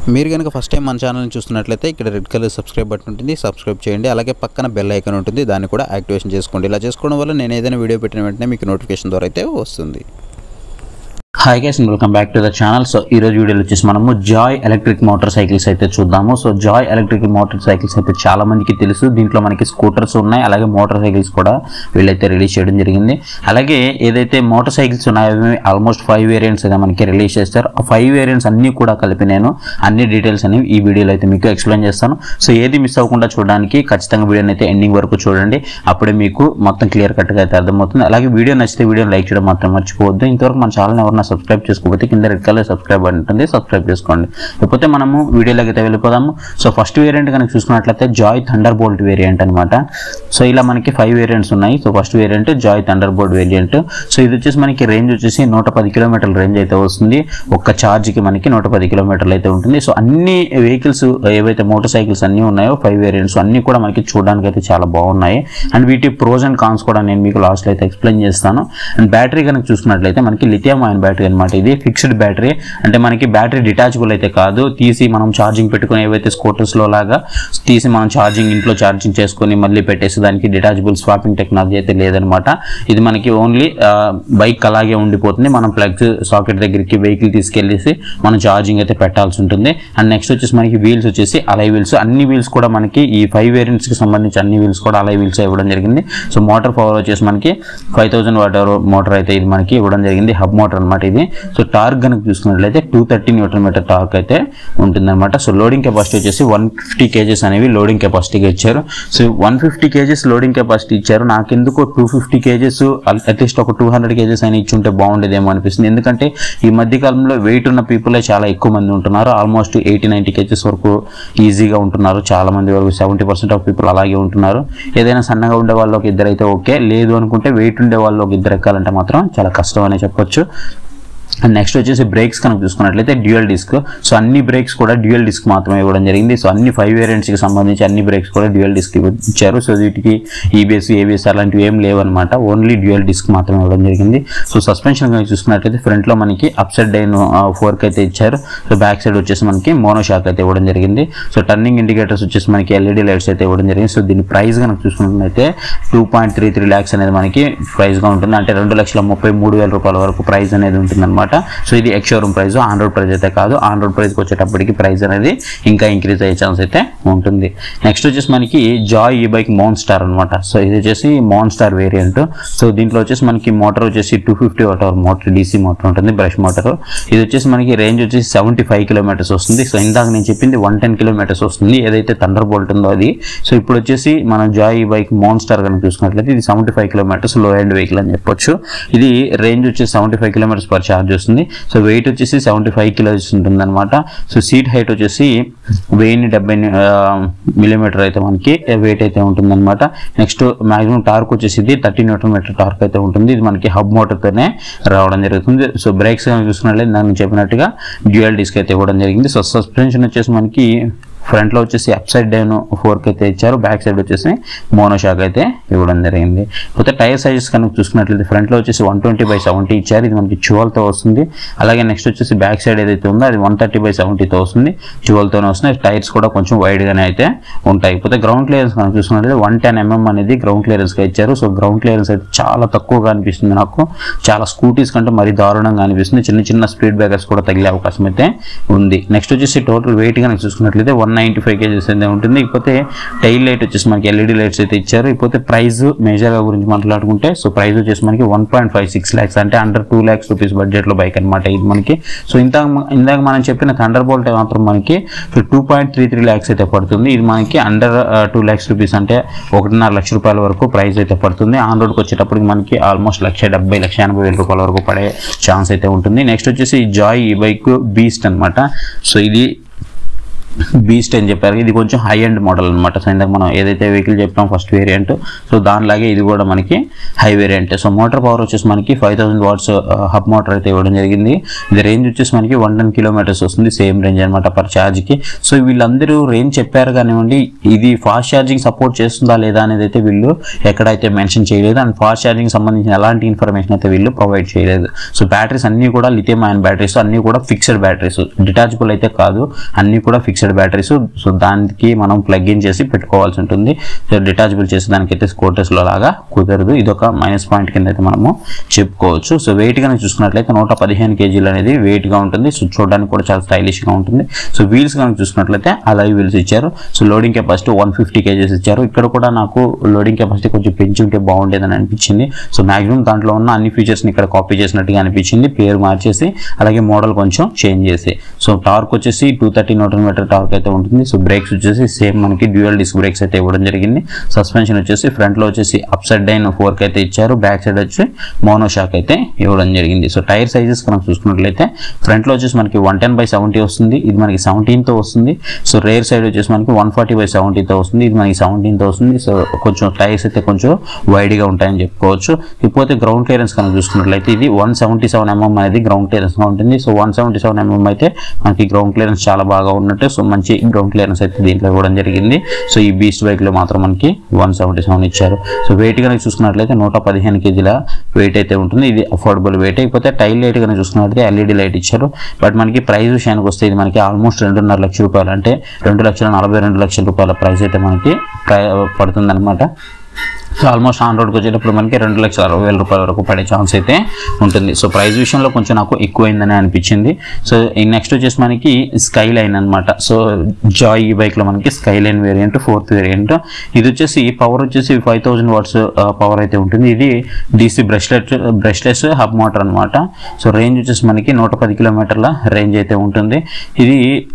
మీరు కనుక first time మన ఛానల్ని చూస్తున్నట్లయితే ఇక్కడ రెడ్ కలర్ సబ్స్క్రైబ్ బటన్ ఉంటుంది సబ్స్క్రైబ్ చేయండి అలాగే పక్కన బెల్ ఐకాన్ ఉంటుంది దాన్ని కూడా యాక్టివేషన్ చేసుకోండి ఇలా చేసుకోవడం వల్ల నేను ఏదైనా వీడియో పెట్టిన వెంటనే మీకు నోటిఫికేషన్ ద్వారా అయితే వస్తుంది hi guys welcome back to the channel so ఈ రోజు వీడియోలో వచ్చేసి మనము జాయ్ ఎలక్ట్రిక్ మోటార్ సైకిల్స్ అయితే చూద్దాము so Joy electric motorcycles అయితే చాలా మందికి తెలుసు దీంట్లో మనకి స్కూటర్స్ ఉన్నాయి అలాగే మోటార్ సైకిల్స్ కూడా వీళ్ళైతే రిలీజ్ చేయడం జరిగింది అలాగే ఏదైతే మోటార్ సైకిల్స్ ఉన్నాయో అవి ఆల్మోస్ట్ ఫైవ్ వేరియంట్స్ అయితే మనకి రిలీజ్ చేస్తారు ఆ ఫైవ్ వేరియంట్స్ అన్ని కూడా కలిపి నేను అన్ని డీటెయిల్స్ అనేవి ఈ వీడియోలో అయితే మీకు ఎక్స్ప్లెయిన్ చేస్తాను సో ఏది మిస్ అవ్వకుండా చూడడానికి ఖచ్చితంగా వీడియోని అయితే ఎండింగ్ వరకు చూడండి అప్పుడే మీకు మొత్తం క్లియర్ కట్గా అయితే అర్థమవుతుంది అలాగే వీడియో నచ్చితే వీడియోని లైక్ చేయడం మాత్రం మర్చిపోవద్దు ఇంతవరకు మన ఛానల్ ఎవరైనా సబ్స్క్రైబ్ చేసుకోకపోతే కింద రెడ్ కలర్ సబ్స్క్రైబ్ బటన్ ఉంటుంది సబ్స్క్రైబ్ చేసుకోండి లేకపోతే మనము వీడియోలోకి అయితే వెళ్ళిపోదాము సో ఫస్ట్ వేరియంట్ కనుక చూసుకున్నట్లయితే జాయ్ థండర్ బోల్ట్ వేరియంట్ అనమాట సో ఇలా మనకి ఫైవ్ వేరియంట్స్ ఉన్నాయి so first variant Joy Thunderbolt variant so ఇది వచ్చేసి మనకి రేంజ్ వచ్చేసి నూట పది కిలోమీటర్ల రేంజ్ అయితే వస్తుంది ఒక్క ఛార్జ్కి మనకి నూట పది కిలోమీటర్లు అయితే ఉంటుంది సో అన్ని వెహికల్స్ ఏవైతే మోటార్ సైకిల్స్ అన్నీ ఉన్నాయో ఫైవ్ వేరియంట్స్ అన్నీ కూడా మనకి చూడడానికి అయితే చాలా బాగున్నాయి అండ్ వీటి ప్రోజ్ అండ్ కాన్స్ కూడా నేను మీకు లాస్ట్లో అయితే ఎక్స్ప్లెయిన్ చేస్తాను అండ్ బ్యాటరీ కనుక చూసుకున్నట్లయితే మనకి లిథియం అయన్ బ్యాటరీ అనమాట ఇది ఫిక్స్డ్ బ్యాటరీ అంటే మనకి బ్యాటరీ డిటాచబుల్ అయితే కాదు తీసి మనం ఛార్జింగ్ పెట్టుకుని ఏవైతే స్కూటర్స్లో లాగా తీసి మనం ఛార్జింగ్ ఇంట్లో ఛార్జింగ్ చేసుకొని మళ్ళీ పెట్టేసి దానికి డిటాచబుల్ స్వాపింగ్ టెక్నాలజీ అయితే లేదనమాట ఇది మనకి ఓన్లీ బైక్ అలాగే ఉండిపోతుంది మనం ప్లగ్ సాకెట్ దగ్గరికి వెహికల్ తీసుకెళ్ళేసి మనం ఛార్జింగ్ అయితే పెట్టాల్సి ఉంటుంది అండ్ నెక్స్ట్ వచ్చేసి మనకి వీల్స్ వచ్చేసి అలై వీల్స్ అన్ని వీల్స్ కూడా మనకి ఈ ఫైవ్ వేరియంట్స్కి సంబంధించి అన్ని వీల్స్ కూడా అలై వీల్స్ ఇవ్వడం జరిగింది సో మోటార్ పవర్ వచ్చేసి మనకి ఫైవ్ థౌసండ్ వాటర్ మోటార్ అయితే ఇది మనకి ఇవ్వడం జరిగింది హబ్ మోటార్ అనమాట ఇది సో టార్క్ కనుక చూసుకున్నట్లయితే two thirty newton metre torque అయితే ఉంటుందన్నమాట సో లోడింగ్ కెపాసిటీ వచ్చేసి వన్ ఫిఫ్టీ కేజెస్ అనేవి లోడింగ్ కెపాసిటీగా ఇచ్చారు so one fifty kgs loading capacity ఇచ్చారు నాకెందుకు టూ ఫిఫ్టీ కేజెస్ అట్లీస్ట్ ఒక టూ హండ్రెడ్ కేజెస్ అయినా ఇచ్చుంటే బాగుండేదేమో అనిపిస్తుంది ఎందుకంటే ఈ మధ్య కాలంలో వెయిట్ ఉన్న పీపులే చాలా ఎక్కువ మంది ఉంటున్నారు ఆల్మోస్ట్ ఎయిటీ నైంటీ కేజెస్ వరకు ఈజీగా ఉంటున్నారు చాలా మంది వరకు సెవెంటీ పర్సెంట్ ఆఫ్ పీపుల్ అలాగే ఉంటున్నారు ఏదైనా సన్నగా ఉండే వాళ్ళు ఒక ఇద్దరు అయితే ఓకే లేదు అనుకుంటే వెయిట్ ఉండే వాళ్ళు ఒక ఇద్దరు ఎక్కాలంటే మాత్రం చాలా కష్టం అనే చెప్పొచ్చు అండ్ నెక్స్ట్ వచ్చేసి బ్రేక్స్ కనుక చూసుకున్నట్లయితే డ్యూయల్ డిస్క్ సో అన్ని బ్రేక్స్ కూడా డ్యూయల్ డిస్క్ మాత్రమే ఇవ్వడం జరిగింది సో అన్ని ఫైవ్ వేరియంట్స్కి సంబంధించి అన్ని బ్రేక్స్ కూడా డ్యూయల్ డిస్క్ ఇచ్చారు సో వీటికి ఈబీఎస్ ఏబిఎస్ అలాంటివి ఏం లేవన్నమాట ఓన్లీ డ్యూయల్ డిస్క్ మాత్రమే ఇవ్వడం జరిగింది సో సస్పెన్షన్ కనుక చూసుకున్నట్లయితే ఫ్రంట్లో మనకి అప్ సైడ్ డైన్ ఫోర్క్ అయితే ఇచ్చారు సో బ్యాక్ సైడ్ వచ్చేసి మనకి మోనో షాక్ అయితే ఇవ్వడం జరిగింది సో టర్నింగ్ ఇండికేటర్స్ వచ్చేసి మనకి ఎల్ఈడి లైట్స్ అయితే ఇవ్వడం జరిగింది సో దీని ప్రైస్ కనుక చూసుకున్నట్లయితే two point three three lakhs అనేది మనకి ప్రైస్గా ఉంటుంది అంటే రెండు లక్షల ముప్పై మూడు వేల రూపాయల వరకు ప్రైస్ అనేది ఉంటుందన్నమాట సో ఇది ex showroom price on road price అయితే కాదు ఆన్ రోడ్ ప్రైస్కి వచ్చేటప్పటికి ప్రైస్ అనేది ఇంకా ఇంక్రీజ్ అయ్యే ఛాన్స్ అయితే ఉంటుంది నెక్స్ట్ వచ్చేసి మనకి జాయ్ ఈ బైక్ మోన్ స్టార్ అనమాట సో ఇది వచ్చేసి మోన్ స్టార్ వేరియంట్ సో దీంట్లో వచ్చేసి మనకి మోటార్ వచ్చేసి two fifty watt motor DC motor ఉంటుంది బ్రష్ మోటార్ ఇది వచ్చేసి మనకి రేంజ్ వచ్చేసి సెవెంటీ ఫైవ్ కిలోమీటర్స్ వస్తుంది సో ఇందాక నేను చెప్పింది వన్ టెన్ కిలోమీటర్స్ వస్తుంది ఏదైతే థండర్ బోల్ట్ ఉందో అది సో ఇప్పుడు వచ్చేసి మనం జాయ్ ఈ బైక్ మోన్ స్టార్ కనుక చూసుకున్నట్లయితే ఇది seventy five kilometres low end vehicle అని చెప్పొచ్చు ఇది రేంజ్ వచ్చేసి seventy five kilometres per charge వస్తుంది సో వెయిట్ వచ్చేసి సెవెంటీ ఫైవ్ కిలోస్ ఉంటుంది అనమాట సో సీట్ హైట్ వచ్చేసి వెయ్యి డెబ్బై మిలీమీటర్ అయితే మనకి వెయిట్ అయితే ఉంటుందన్నమాట నెక్స్ట్ మాక్సిమం టార్క్ వచ్చేసి ఇది థర్టీ న్యూట్రన్ మీటర్ టార్క్ అయితే ఉంటుంది ఇది మనకి హబ్ మోటార్తోనే రావడం జరుగుతుంది సో బ్రేక్స్ చూసుకున్నట్లయితే నేను చెప్పినట్టుగా డ్యూయల్ డిస్క్ అయితే ఇవ్వడం జరిగింది సో సస్పెన్షన్ వచ్చేసి మనకి ఫ్రంట్లో వచ్చేసి అప్ సైడ్ డౌన్ ఫోర్క్ అయితే ఇచ్చారు బ్యాక్ సైడ్ వచ్చేసి మోనో షాక్ అయితే ఇవ్వడం జరిగింది పోతే టైర్ సైజెస్ కనుక చూసుకున్నట్లయితే ఫ్రంట్లో వచ్చేసి వన్ ట్వంటీ బై సెవెంటీ ఇచ్చారు ఇది మనకి చువల్తో వస్తుంది అలాగే నెక్స్ట్ వచ్చేసి బ్యాక్ సైడ్ ఏదైతే ఉందో అది వన్ థర్టీ బై సెవెంటీతో వస్తుంది చువల్తోనే వస్తుంది టైర్స్ కూడా కొంచెం వైడ్గానే అయితే ఉంటాయి పోతే గ్రౌండ్ క్లియరెన్స్ కనుక చూసుకున్నట్లయితే వన్ టెన్ ఎంఎం అనేది గ్రౌండ్ క్లియరెన్స్గా ఇచ్చారు సో గ్రౌండ్ క్లియరెన్స్ అయితే చాలా తక్కువగా అనిపిస్తుంది నాకు చాలా స్కూటీస్ కంటే మరీ దారుణంగా అనిపిస్తుంది చిన్న చిన్న స్పీడ్ బ్రేకర్స్ కూడా తగిలే అవకాశం అయితే ఉంది నెక్స్ట్ వచ్చేసి టోటల్ వెయిట్ కనుక చూసుకున్నట్లయితే వన్ నైంటీ ఫైవ్ కేజెస్ అయితే ఉంటుంది ఇకపోతే టైల్ లైట్ వచ్చేసి మనకి ఎల్ఈడి లైట్స్ అయితే ఇచ్చారు ఇకపోతే ప్రైస్ మేజర్గా గురించి మాట్లాడుకుంటే సో ప్రైస్ వచ్చేసి మనకి one point five six lakhs అంటే అండర్ టూ ల్యాక్స్ రూపీస్ బడ్జెట్లో బైక్ అనమాట ఇది మనకి సో ఇందాక ఇందాక మనం చెప్పిన థండర్ బోల్ట్ మాత్రం మనకి two point three three lakhs అయితే పడుతుంది ఇది మనకి అండర్ టూ ల్యాక్స్ రూపీస్ అంటే ఒకటిన్నర లక్ష రూపాయల వరకు ప్రైస్ అయితే పడుతుంది ఆన్ రోడ్కి వచ్చేటప్పటికి మనకి ఆల్మోస్ట్ లక్ష డెబ్బై లక్ష ఎనభై వేల రూపాయల వరకు పడే ఛాన్స్ అయితే ఉంటుంది నెక్స్ట్ వచ్చేసి జాయ్ ఈ బైక్ బీస్ట్ అనమాట సో ఇది బీస్ట్ అని చెప్పారు ఇది కొంచెం హై ఎండ్ మోడల్ అనమాట సో ఇందాక మనం ఏదైతే వెహికల్ చెప్పాం ఫస్ట్ వేరియంట్ సో దానిలాగే ఇది కూడా మనకి high variant so motor power వచ్చేసి మనకి five thousand watts hub motor అయితే ఇవ్వడం జరిగింది ఇది రేంజ్ వచ్చేసి మనకి వన్ టెన్ కిలోమీటర్స్ వస్తుంది సేమ్ రేంజ్ అనమాట పర్ ఛార్జ్కి సో వీళ్ళందరూ రేంజ్ చెప్పారు కానివ్వండి ఇది ఫాస్ట్ ఛార్జింగ్ సపోర్ట్ చేస్తుందా లేదా అనేది అయితే వీళ్ళు ఎక్కడైతే మెన్షన్ చేయలేదు అండ్ ఫాస్ట్ ఛార్జింగ్ సంబంధించిన ఎలాంటి ఇన్ఫర్మేషన్ అయితే వీళ్ళు ప్రొవైడ్ చేయలేదు సో బ్యాటరీస్ అన్నీ కూడా లిథియం అయన్ బ్యాటరీస్ అన్నీ కూడా ఫిక్స్డ్ బ్యాటరీస్ డిటాచబుల్ అయితే కాదు అన్నీ కూడా ఫిక్స్డ్ బ్యాటరీస్ సో దానికి మనం ప్లగ్ ఇన్ చేసి పెట్టుకోవాల్సి ఉంటుంది సో డిటాచబుల్ చేసి దానికైతే స్కూటర్స్లో లాగా కుదరదు ఇది ఒక మైనస్ పాయింట్ కింద అయితే మనము చెప్పుకోవచ్చు సో వెయిట్ కనుక చూసుకున్నట్లయితే నూట పదిహేను కేజీలు అనేది weight గా ఉంటుంది సో చూడడానికి కూడా చాలా stylish గా ఉంటుంది సో వీల్స్ కనుక చూసుకున్నట్లయితే అలాగే వీల్స్ ఇచ్చారు so loading capacity one fifty kgs ఇచ్చారు ఇక్కడ కూడా నాకు లోడింగ్ కెపాసిటీ కొంచెం పెంచి ఉంటే బాగుండేదని అనిపించింది సో మాక్సిమం దాంట్లో ఉన్న అన్ని ఫీచర్స్ని ఇక్కడ కాపీ చేసినట్టుగా అనిపించింది పేరు మార్చేసి అలాగే మోడల్ కొంచెం చేంజ్ చేసి సో టార్క్ వచ్చేసి two thirty newton metre torque అయితే ఉంటుంది సో బ్రేక్స్ వచ్చేసి సేమ్ మనకి డ్యూయల్ డిస్క్ బ్రేక్స్ అయితే ఇవ్వడం జరిగింది సస్పెన్షన్ వచ్చేసి ఫ్రంట్ లో వచ్చేసి అప్ సైడ్ డైన్ ఫోర్క్ అయితే ఇచ్చారు బ్యాక్ సైడ్ వచ్చి మోనో షాక్ అయితే ఇవ్వడం జరిగింది సో టైర్ సైజెస్ కనుక చూసుకున్నట్లయితే ఫ్రంట్ లో వచ్చేసి మనకి వన్ టెన్ బై సెవెంటీ వస్తుంది ఇది మనకి 17 తో వస్తుంది సో రేర్ సైడ్ వచ్చేసి మనకి వన్ ఫార్టీ బై తో వస్తుంది ఇది మనకి 17 తో వస్తుంది సో కొంచెం టైర్స్ అయితే కొంచెం వైడ్ గా ఉంటాయని చెప్పుకోవచ్చు ఇకపోతే గ్రౌండ్ క్లియరెన్స్ కనుక చూసుకున్నట్లయితే ఇది వన్ సెవెంటీ సెవెన్ ఎంఎం అనేది గ్రౌండ్ క్లియరెన్స్ గా ఉంటుంది so one seventy seven mm అయితే మనకి గ్రౌండ్ క్లియరెన్స్ చాలా బాగా ఉన్నట్టు సో మంచి గ్రౌండ్ క్లియరెన్స్ అయితే దీంట్లో ఇవ్వడం జరిగింది సో ఈ బీస్ట్ బైక్ లో మాత్రం మనకి వన్ సెవెంటీ సెవెన్ ఇచ్చారు సో వెయిట్ కనుక చూసుకున్నట్లయితే నూట పదిహేను కేజీల వెయిట్ అయితే ఉంటుంది ఇది అఫోర్డబుల్ వెయిట్ అయిపోతే టైల్ లైట్ కనుక చూసుకున్నట్లయితే ఎల్ఈడి లైట్ ఇచ్చారు బట్ మనకి ప్రైస్ విషయానికి వస్తే ఇది మనకి ఆల్మోస్ట్ రెండున్నర లక్షల రూపాయలు అంటే రెండు లక్షల నలభై రెండు లక్షల రూపాయల ప్రైస్ అయితే మనకి పడుతుంది అనమాట సో ఆల్మోస్ట్ ఆన్ రోడ్కి వచ్చేటప్పుడు మనకి రెండు లక్షల అరవై వేల రూపాయల వరకు పడే ఛాన్స్ అయితే ఉంటుంది సో ప్రైస్ విషయంలో కొంచెం నాకు ఎక్కువైందని అనిపించింది సో ఈ నెక్స్ట్ వచ్చేసి మనకి స్కై లైన్ అనమాట సో జాయ్ ఈ బైక్లో మనకి skyline variant fourth variant ఇది వచ్చేసి పవర్ వచ్చేసి ఫైవ్ థౌజండ్ వాట్స్ పవర్ అయితే ఉంటుంది ఇది డీసీ బ్రష్లెట్ బ్రష్లెస్ హబ్ మోటార్ అనమాట సో రేంజ్ వచ్చేసి మనకి నూట పది కిలోమీటర్ల రేంజ్ అయితే ఉంటుంది ఇది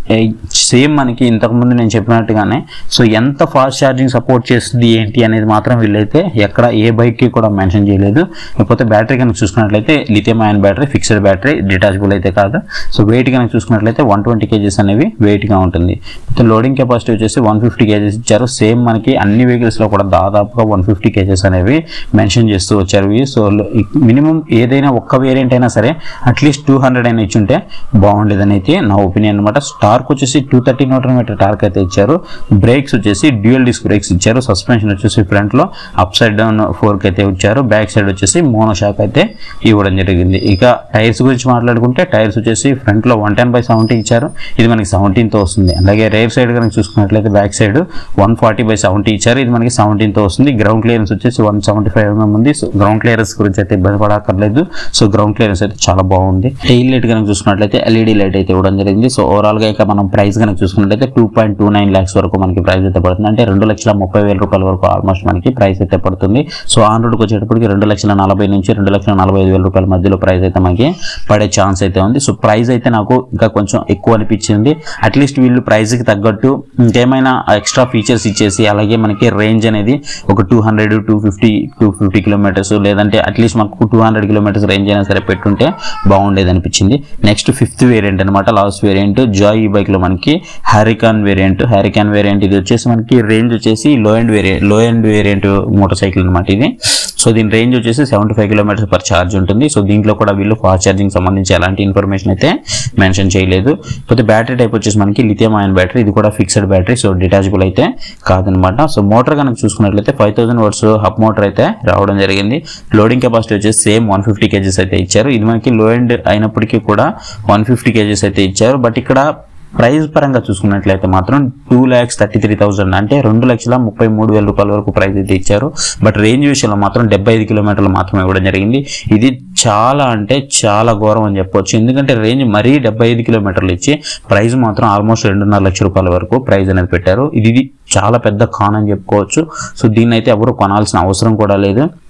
సేమ్ మనకి ఇంతకుముందు నేను చెప్పినట్టుగానే సో ఎంత ఫాస్ట్ ఛార్జింగ్ సపోర్ట్ చేస్తుంది ఏంటి అనేది మాత్రం వీళ్ళైతే ఎక్కడ ఏ బైక్కి కూడా మెన్షన్ చేయలేదు లేకపోతే బ్యాటరీ కనుక చూసుకున్నట్లయితే lithium ion battery fixed battery detachable అయితే కాదు సో వెయిట్ కనుక చూసుకున్నట్లయితే వన్ ట్వంటీ కేజీస్ అనేవి వెయిట్గా ఉంటుంది అయితే లోడింగ్ కెపాసిటీ వచ్చేసి వన్ ఫిఫ్టీ కేజీస్ ఇచ్చారు సేమ్ మనకి అన్ని వెహికల్స్లో కూడా దాదాపుగా వన్ ఫిఫ్టీ కేజెస్ అనేవి మెన్షన్ చేస్తూ వచ్చారు ఇవి సో మినిమం ఏదైనా ఒక్క వేరియంట్ అయినా సరే అట్లీస్ట్ టూ హండ్రెడ్ అయినా ఇచ్చుంటే బాగుండేదని అయితే నా ఒపీనియన్ అనమాట టార్క్ వచ్చేసి two thirty newton metre torque అయితే ఇచ్చారు బ్రేక్స్ వచ్చేసి డ్యూయల్ డిస్క్ బ్రేక్స్ ఇచ్చారు సస్పెన్షన్ వచ్చేసి ఫ్రంట్లో అప్ సైడ్ డౌన్ ఫోర్క్ అయితే ఇచ్చారు బ్యాక్ సైడ్ వచ్చేసి మోనో షాక్ అయితే ఇవ్వడం జరిగింది ఇక టైర్స్ గురించి మాట్లాడుకుంటే టైర్స్ వచ్చేసి ఫ్రంట్లో వన్ టెన్ బై సెవెంటీ ఇచ్చారు ఇది మనకి 17 తో వస్తుంది అలాగే రేర్ సైడ్ కనుక చూసుకున్నట్లయితే back side one forty by seventy ఇచ్చారు ఇది మనకి 17 తో వస్తుంది గ్రౌండ్ క్లియరెన్స్ వచ్చేసి వన్ సెవెంటీ ఫైవ్ ఎంఎం ఉంది సో గ్రౌండ్ క్లియరెన్స్ గురించి అయితే ఇబ్బంది పడక్కర్లేదు సో గ్రౌండ్ క్లియరెన్స్ అయితే చాలా బాగుంది టైల్ లైట్ కనుక చూసుకున్నట్లయితే ఎల్ఈడి లైట్ అయితే ఇవ్వడం జరిగింది సో ఓవరాల్ గా ఇక మనం ప్రైస్ కనుక చూసుకున్నట్లయితే two point two nine lakhs వరకు మనకి ప్రైస్ అయితే పడుతుంది అంటే రెండు లక్షల ముప్పై వేల రూపాయల వరకు ఆల్మోస్ట్ మనకి ప్రైస్ అయితే పడుతుంది సో ఆన్ రోడ్కి వచ్చేటప్పటికి రెండు లక్షల నలభై నుంచి రెండు లక్షల నలభై ఐదు వేల రూపాయల మధ్యలో ప్రైస్ అయితే మనకి పడే ఛాన్స్ అయితే ఉంది సో ప్రైస్ అయితే నాకు ఇంకా కొంచెం ఎక్కువ అనిపించింది అట్లీస్ట్ వీళ్ళు ప్రైస్కి తగ్గట్టు ఇంకేమైనా ఎక్స్ట్రా ఫీచర్స్ ఇచ్చేసి అలాగే మనకి రేంజ్ అనేది ఒక two hundred two fifty two fifty kilometres లేదంటే అట్లీస్ట్ మాకు టూ హండ్రెడ్ కిలోమీటర్స్ రేంజ్ అయినా సరే పెట్టుంటే బాగుండేది అనిపించింది నెక్స్ట్ ఫిఫ్త్ వేరియంట్ అనమాట లాస్ట్ వేరియంట్ జాయ్ ఈ బైక్లో మనకి హ్యారికాన్ వేరియంట్ హ్యారికాన్ వేరియంట్ ఇది వచ్చేసి మనకి రేంజ్ వచ్చేసి low end variant low end variant motorcycle అనమాట ఇది సో దీని రేంజ్ వచ్చేసి seventy five kilometres per charge ఉంటుంది సో దీంట్లో కూడా వీళ్ళు ఫాస్ట్ ఛార్జింగ్ సంబంధించి ఎలాంటి ఇన్ఫర్మేషన్ అయితే మెన్షన్ చేయలేదు కాకపోతే బ్యాటరీ టైప్ వచ్చేసి మనకి లిథియం ఆయన్ బ్యాటరీ ఇది కూడా ఫిక్స్డ్ బ్యాటరీ సో డిటాచబుల్ అయితే కాదనమాట సో మోటార్ కనుక చూసుకున్నట్లయితే five thousand watts hub motor అయితే రావడం జరిగింది లోడింగ్ కెపాసిటీ వచ్చేసి సేమ్ వన్ ఫిఫ్టీ కేజీస్ అయితే ఇచ్చారు ఇది మనకి లో ఎండ్ అయినప్పటికీ కూడా వన్ ఫిఫ్టీ కేజీస్ అయితే ఇచ్చారు బట్ ఇక్కడ ప్రైస్ పరంగా చూసుకున్నట్లయితే మాత్రం two lakhs thirty three thousand అంటే రెండు లక్షల ముప్పై మూడు వేల రూపాయల వరకు ప్రైస్ అయితే ఇచ్చారు బట్ రేంజ్ విషయంలో మాత్రం డెబ్బై ఐదు కిలోమీటర్లు మాత్రమే ఇవ్వడం జరిగింది ఇది చాలా అంటే చాలా ఘోరం అని చెప్పొచ్చు ఎందుకంటే రేంజ్ మరీ డెబ్బై ఐదు కిలోమీటర్లు ఇచ్చి ప్రైస్ మాత్రం ఆల్మోస్ట్ రెండున్నర లక్షల రూపాయల వరకు ప్రైస్ అనేది పెట్టారు ఇది ఇది చాలా పెద్ద కాన్ అని చెప్పుకోవచ్చు సో దీన్ని అయితే ఎవరు కొనాల్సిన అవసరం కూడా లేదు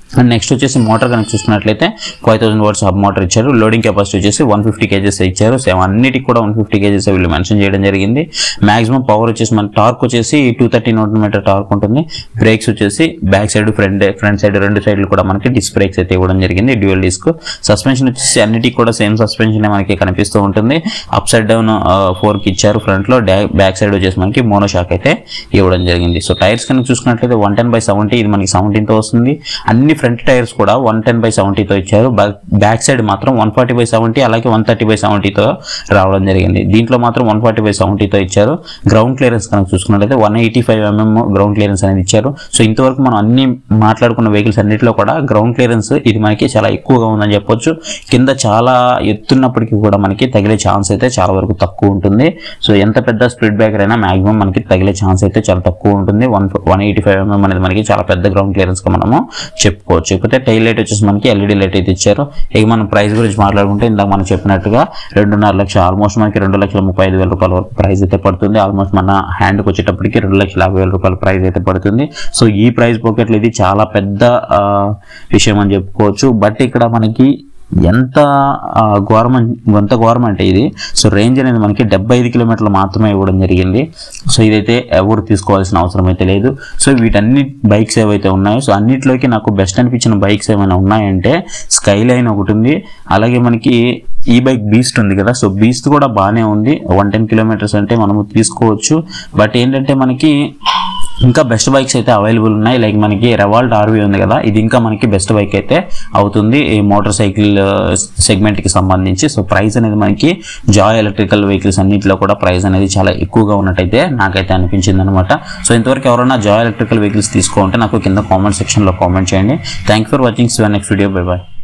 అండ్ నెక్స్ట్ వచ్చేసి మోటార్ కనుక చూసుకున్నట్లయితే five thousand watts hub motor ఇచ్చారు లోడింగ్ కెపాసిటీ వచ్చేసి వన్ ఫిఫ్టీ కేజెస్ ఇచ్చారు సేమ్ అన్నిటికి కూడా వన్ ఫిఫ్టీ కేజెస్ వీళ్ళు మెన్షన్ చేయడం జరిగింది మాక్సిమం పవర్ వచ్చేసి మన టార్క్ వచ్చేసి two thirty newton metre torque ఉంటుంది బ్రేక్స్ వచ్చేసి back side front front side రెండు సైడ్లు కూడా మనకి డిస్క్ బ్రేక్స్ అయితే ఇవ్వడం జరిగింది డ్యూయల్ డిస్క్ సస్పెన్షన్ వచ్చేసి అన్నిటికి కూడా సేమ్ సస్పెన్షన్ మనకి కనిపిస్తూ ఉంటుంది అప్ సైడ్ డౌన్ ఫోర్ కి ఇచ్చారు ఫ్రంట్ లో బ్యాక్ సైడ్ వచ్చేసి మనకి మోనో షాక్ అయితే ఇవ్వడం జరిగింది సో టైర్స్ కనుక చూసుకున్నట్లయితే వన్ టెన్ బై సెవెంటీ ఇది మనకి 17 తో వస్తుంది అన్ని ఫ్రంట్ టైర్స్ కూడా వన్ టెన్ బై తో ఇచ్చారు బ్యాక్ సైడ్ మాత్రం వన్ ఫార్టీ బై సెవెంటీ అలాగే వన్ థర్టీ బై తో రావడం జరిగింది దీంట్లో మాత్రం వన్ ఫార్టీ బై తో ఇచ్చారు గ్రౌండ్ క్లియరెన్స్ కనుక చూసుకున్నట్లయితే one eighty five mm ground clearance అనేది ఇచ్చారు సో ఇంతవరకు మనం అన్ని మాట్లాడుకున్న వెహికల్స్ అన్నిటిలో కూడా గ్రౌండ్ క్లియరెన్స్ ఇది మనకి చాలా ఎక్కువగా ఉందని చెప్పొచ్చు కింద చాలా ఎత్తున్నప్పటికీ కూడా మనకి తగిలే ఛాన్స్ అయితే చాలా వరకు తక్కువ ఉంటుంది సో ఎంత పెద్ద స్ప్లిట్ బ్రేకర్ అయినా మాక్సిమం మనకి తగిలే ఛాన్స్ అయితే చాలా తక్కువ ఉంటుంది one one eighty five mm అనేది మనకి చాలా పెద్ద గ్రౌండ్ క్లియరెన్స్ గా మనము చెప్పుకోవచ్చు ఇకపోతే టైల్ లైట్ వచ్చేసి మనకి ఎల్ఈడి లైట్ అయితే ఇచ్చారు ఇక మనం ప్రైస్ గురించి మాట్లాడుకుంటే ఇందాక మనం చెప్పినట్టుగా రెండున్నర లక్షలు ఆల్మోస్ట్ మనకి రెండు లక్షల ముప్పై ఐదు వేల రూపాయల వరకు ప్రైస్ అయితే పడుతుంది ఆల్మోస్ట్ మన హ్యాండ్కి వచ్చేటప్పటికి రెండు లక్షల యాభై వేల రూపాయల ప్రైస్ అయితే పడుతుంది సో ఈ ప్రైస్ పాకెట్లు ఇది చాలా పెద్ద ఆ, విషయం అని చెప్పుకోవచ్చు బట్ ఇక్కడ మనకి ఎంత ఆ, ఘోరం అన్- ఎంత ఘోరం అంటే ఇది సో రేంజ్ అనేది మనకి డెబ్బై ఐదు కిలోమీటర్లు మాత్రమే ఇవ్వడం జరిగింది సో ఇదైతే ఎవరు తీసుకోవాల్సిన అవసరం అయితే లేదు సో వీటన్ని బైక్స్ ఏవైతే ఉన్నాయో సో అన్నిటిలోకి నాకు బెస్ట్ అనిపించిన బైక్స్ ఏమైనా ఉన్నాయంటే స్కై లైన్ ఒకటి ఉంది అలాగే మనకి ఈ బైక్ బీస్ట్ ఉంది కదా సో బీస్ట్ కూడా బాగానే ఉంది వన్ టెన్ కిలోమీటర్స్ అంటే మనము తీసుకోవచ్చు బట్ ఏంటంటే మనకి ఇంకా బెస్ట్ బైక్స్ అయితే అవైలబుల్ ఉన్నాయి లైక్ మనకి రెవాల్ట్ ఆర్వీ ఉంది కదా ఇది ఇంకా మనకి బెస్ట్ బైక్ అయితే అవుతుంది ఈ మోటార్ సైకిల్ సెగ్మెంట్ కి సంబంధించి సో ప్రైస్ అనేది మనకి జాయ్ ఎలక్ట్రికల్ వెహికల్స్ అన్నింటిలో కూడా ప్రైస్ అనేది చాలా ఎక్కువగా ఉన్నట్టయితే నాకైతే అనిపించింది అనమాట సో ఇంతవరకు ఎవరైనా జాయ్ ఎలక్ట్రికల్ వెహికల్స్ తీసుకోంటే నాకు కింద కామెంట్ సెక్షన్ లో కామెంట్ చేయండి thank for watching next video bye bye